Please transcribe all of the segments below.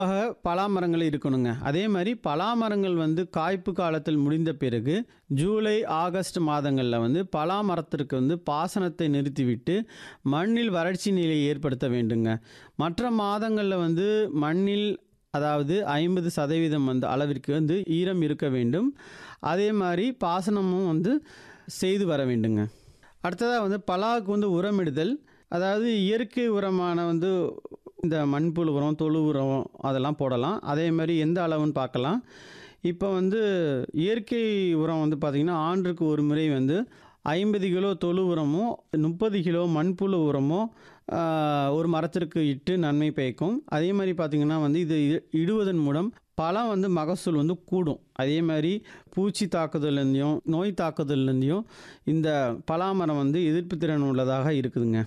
ஆக பலாமரங்கள் இருக்கணுங்க அதே மாதிரி பலாமரங்கள் வந்து காய்ப்பு காலத்தில் முடிந்த பிறகு ஜூலை ஆகஸ்ட் மாதங்களில் வந்து பலாமரத்திற்கு வந்து பாசனத்தை நிறுத்திவிட்டு மண்ணில் வறட்சி நிலையை ஏற்படுத்த வேண்டுங்க மற்ற மாதங்களில் வந்து மண்ணில் அதாவது ஐம்பது சதவீதம் வந்து அளவிற்கு வந்து ஈரம் இருக்க வேண்டும் அதே மாதிரி பாசனமும் வந்து செய்து வர வேண்டுங்க அடுத்ததாக வந்து பலாவுக்கு வந்து உரமிடுதல் அதாவது இயற்கை உரமான வந்து இந்த மண்புழு உரம் தொழு உரம் அதெல்லாம் போடலாம் அதே மாதிரி எந்த அளவுன்னு பார்க்கலாம் இப்போ வந்து இயற்கை உரம் வந்து பார்த்திங்கன்னா ஆண்டுக்கு ஒரு முறை வந்து ஐம்பது கிலோ தொழு உரமோ முப்பது கிலோ மண்புழு உரமோ ஆஹ், ஒரு மரத்திற்கு இட்டு நன்மை பயக்கும் அதே மாதிரி பார்த்திங்கன்னா வந்து இது இ- இடுவதன் மூலம் பழம் வந்து மகசூல் வந்து கூடும் அதே மாதிரி பூச்சி தாக்குதல்லேருந்தையும் நோய் தாக்குதல்லேருந்தையும் இந்த பலாமரம் வந்து எதிர்ப்பு திறன் உள்ளதாக இருக்குதுங்க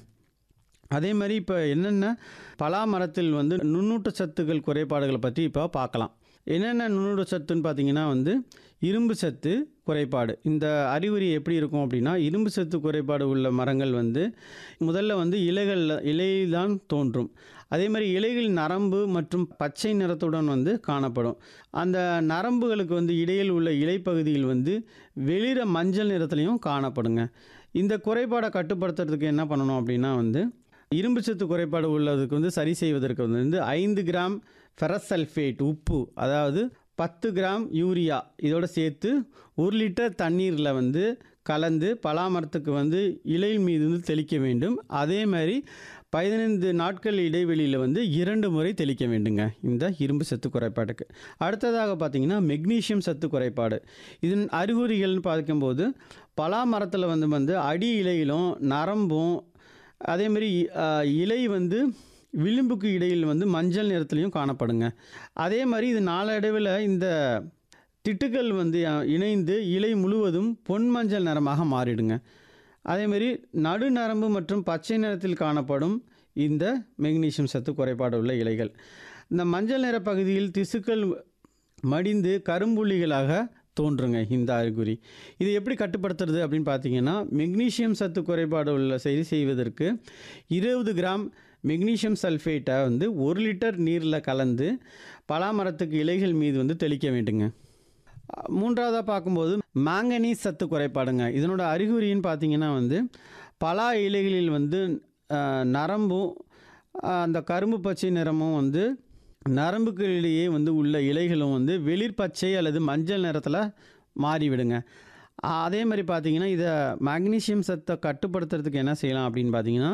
அதே மாதிரி இப்போ என்னென்ன பலாமரத்தில் வந்து நுண்ணூட்ட சத்துக்கள் குறைபாடுகளை பற்றி இப்போ பார்க்கலாம் என்னென்ன நுண்ணூட்ட சத்துன்னு பார்த்தீங்கன்னா வந்து இரும்பு சத்து குறைபாடு இந்த அறிகுறி எப்படி இருக்கும் அப்படின்னா இரும்பு சத்து குறைபாடு உள்ள மரங்கள் வந்து முதல்ல வந்து இலைகள் இலையில்தான் தோன்றும் அதே மாதிரி இலைகள் நரம்பு மற்றும் பச்சை நிறத்துடன் வந்து காணப்படும் அந்த நரம்புகளுக்கு வந்து இடையில் உள்ள இலைப்பகுதியில் வந்து வெளிர மஞ்சள் நிறத்துலையும் காணப்படுங்க இந்த குறைபாடை கட்டுப்படுத்துறதுக்கு என்ன பண்ணணும் அப்படின்னா வந்து இரும்பு சத்து குறைபாடு உள்ளதுக்கு வந்து சரி செய்வதற்கு வந்து ஐந்து கிராம் ஃபெரசல்ஃபேட் உப்பு அதாவது பத்து கிராம் யூரியா இதோட சேர்த்து ஒரு லிட்டர் தண்ணீரில் வந்து கலந்து பலாமரத்துக்கு வந்து இலை மீது வந்து தெளிக்க வேண்டும் அதே மாதிரி பதினைந்து நாட்கள் இடைவெளியில் வந்து இரண்டு முறை தெளிக்க வேண்டுங்க இந்த இரும்பு சத்து குறைபாட்டுக்கு அடுத்ததாக பார்த்தீங்கன்னா மெக்னீசியம் சத்து குறைபாடு இதன் அறிகுறிகள்னு பார்க்கும்போது பலாமரத்தில் வந்து வந்து அடி இலையிலும் நரம்பும் அதே மாதிரி அஹ், இலை வந்து விளிம்புக்கு இடையில் வந்து மஞ்சள் நிறத்துலையும் காணப்படுங்க அதே மாதிரி இது நாளடைவில் இந்த திட்டுக்கள் வந்து அஹ், இணைந்து இலை முழுவதும் பொன் மஞ்சள் நிறமாக மாறிடுங்க அதேமாரி நடுநரம்பு மற்றும் பச்சை நிறத்தில் காணப்படும் இந்த மெக்னீசியம் சத்து குறைபாடு உள்ள இலைகள் இந்த மஞ்சள் நிற பகுதியில் திசுக்கள் மடிந்து கரும்புள்ளிகளாக தோன்றுங்க இந்த அறிகுறி இது எப்படி கட்டுப்படுத்துறது அப்படின்னு பார்த்தீங்கன்னா மெக்னீசியம் சத்து குறைபாடு உள்ள சரி செய்வதற்கு இருபது கிராம் மெக்னீசியம் சல்ஃபேட்டை வந்து ஒரு லிட்டர் நீரில் கலந்து பலாமரத்துக்கு இலைகள் மீது வந்து தெளிக்க வேண்டுங்க மூன்றாவதாக பார்க்கும்போது மாங்கனீஸ் சத்து குறைபாடுங்க இதனோட அறிகுறின்னு பார்த்தீங்கன்னா வந்து பலா இலைகளில் வந்து அஹ், நரம்பும் அஹ், அந்த கரும்பு பச்சை நிறமும் வந்து நரம்புகளிடையே வந்து உள்ள இலைகளும் வந்து வெளிர் பச்சை அல்லது மஞ்சள் நிறத்தில் மாறிவிடுங்க அஹ், அதே மாதிரி பார்த்தீங்கன்னா இதை மக்னீசியம் சத்தை கட்டுப்படுத்துறதுக்கு என்ன செய்யலாம் அப்படின்னு பார்த்தீங்கன்னா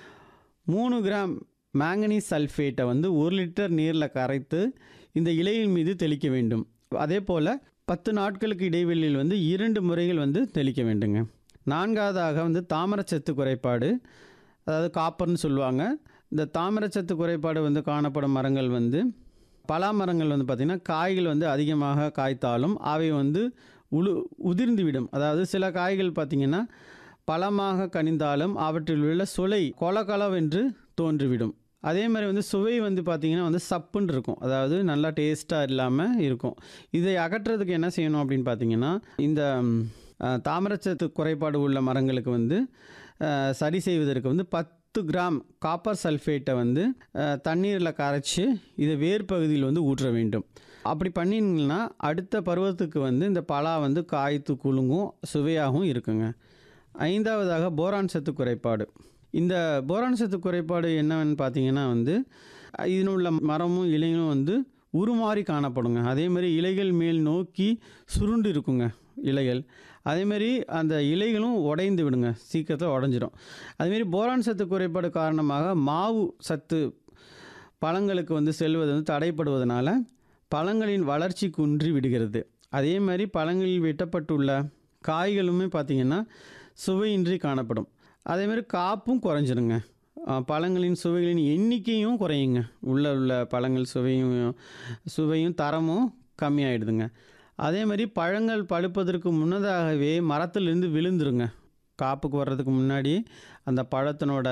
மூணு கிராம் மேங்கனீஸ் சல்ஃபேட்டை வந்து ஒரு லிட்டர் நீரில் கரைத்து இந்த இலையின் மீது தெளிக்க வேண்டும் அதே போல் பத்து நாட்களுக்கு இடைவெளியில் வந்து இரண்டு முறைகள் வந்து தெளிக்க வேண்டுங்க நான்காவதாக வந்து தாமரச்சத்து குறைபாடு அதாவது காப்பர்னு சொல்லுவாங்க இந்த தாமரச்சத்து குறைபாடு வந்து காணப்படும் மரங்கள் வந்து பலா மரங்கள் வந்து பார்த்திங்கன்னா காய்கள் வந்து அதிகமாக காய்த்தாலும் அவை வந்து உழு உதிர்ந்துவிடும் அதாவது சில காய்கள் பார்த்திங்கன்னா பழமாக கனிந்தாலும் அவற்றில் உள்ள சுளை கொலகலவென்று தோன்றிவிடும் அதே மாதிரி வந்து சுவை வந்து பார்த்திங்கன்னா வந்து சப்புன்னு இருக்கும் அதாவது நல்லா டேஸ்ட்டாக இல்லாமல் இருக்கும் இதை அகற்றுறதுக்கு என்ன செய்யணும் அப்படின்னு பார்த்தீங்கன்னா இந்த ம், அஹ், தாமிரச்சத்து குறைபாடு உள்ள மரங்களுக்கு வந்து அஹ், சரி செய்வதற்கு வந்து பத்து கிராம் காப்பர் சல்ஃபேட்டை வந்து தண்ணீரில் கரைச்சி இதை வேர் பகுதியில் வந்து ஊற்ற வேண்டும் அப்படி பண்ணிங்கன்னா அடுத்த பருவத்துக்கு வந்து இந்த பலா வந்து காய்த்து குலுங்கும் சுவையாகவும் இருக்குங்க ஐந்தாவதாக போரான் சத்து குறைபாடு இந்த போரான் சத்து குறைபாடு என்னன்னு பார்த்தீங்கன்னா வந்து இதில் உள்ள மரமும் இலைகளும் வந்து உருமாறி காணப்படுங்க அதே மாதிரி இலைகள் மேல் நோக்கி சுருண்டு இருக்குங்க இலைகள் அதேமாரி அந்த இலைகளும் உடைந்து விடுங்க சீக்கிரத்தில் உடஞ்சிரும் அதேமாரி போரான் சத்து குறைபாடு காரணமாக மாவு சத்து பழங்களுக்கு வந்து செல்வது வந்து தடைப்படுவதனால பழங்களின் வளர்ச்சி குன்றி விடுகிறது அதே மாதிரி பழங்களில் வெட்டப்பட்டுள்ள காய்களுமே பார்த்திங்கன்னா சுவையின்றி காணப்படும் அதே மாதிரி காப்பும் குறைஞ்சிருங்க அஹ் பழங்களின் சுவைகளின் எண்ணிக்கையும் குறையுங்க உள்ள உள்ள பழங்கள் சுவையும் சுவையும் தரமும் கம்மியாயிடுதுங்க அதே மாதிரி பழங்கள் பழுப்பதற்கு முன்னதாகவே மரத்திலிருந்து விழுந்துருங்க காப்புக்கு வர்றதுக்கு முன்னாடி அந்த பழத்தினோட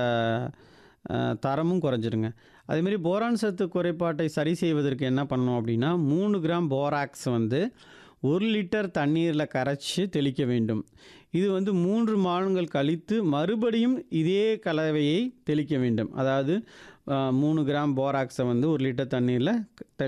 அஹ், தரமும் குறைஞ்சிருங்க அதேமாரி போரான் சத்து குறைபாட்டை சரி செய்வதற்கு என்ன பண்ணணும் அப்படின்னா மூணு கிராம் போராக்ஸ் வந்து ஒரு லிட்டர் தண்ணீரில் கரைச்சி தெளிக்க வேண்டும் இது வந்து மூன்று மாதங்கள் கழித்து மறுபடியும் இதே கலவையை தெளிக்க வேண்டும் அதாவது மூணு கிராம் போராக்ஸை வந்து ஒரு லிட்டர் தண்ணியில்